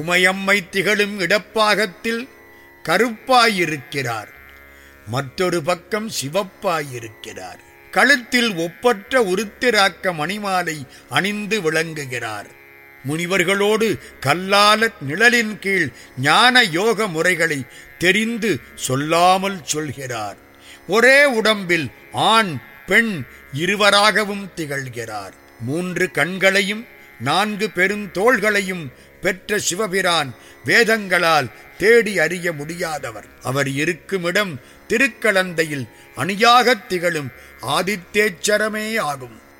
உமையம்மை திகழும் இடப்பாகத்தில் கருப்பாயிருக்கிறார் மற்றொரு பக்கம் சிவப்பாயிருக்கிறார் கழுத்தில் ஒப்பற்ற உருத்திராக்க மணிமாலை அணிந்து விளங்குகிறார் முனிவர்களோடு கல்லால நிழலின் கீழ் ஞான யோக முறைகளை தெரிந்து சொல்லாமல் சொல்கிறார் ஒரே உடம்பில் ஆண் பெண் இருவராகவும் திகழ்கிறார் மூன்று கண்களையும் நான்கு பெருந்தோள்களையும் பெற்ற சிவபிரான் வேதங்களால் தேடி அறிய முடியாதவர் அவர் இருக்குமிடம் திருக்கலந்தையில் அணியாகத் திகழும் ஆதித்தேச்சரமே ஆகும்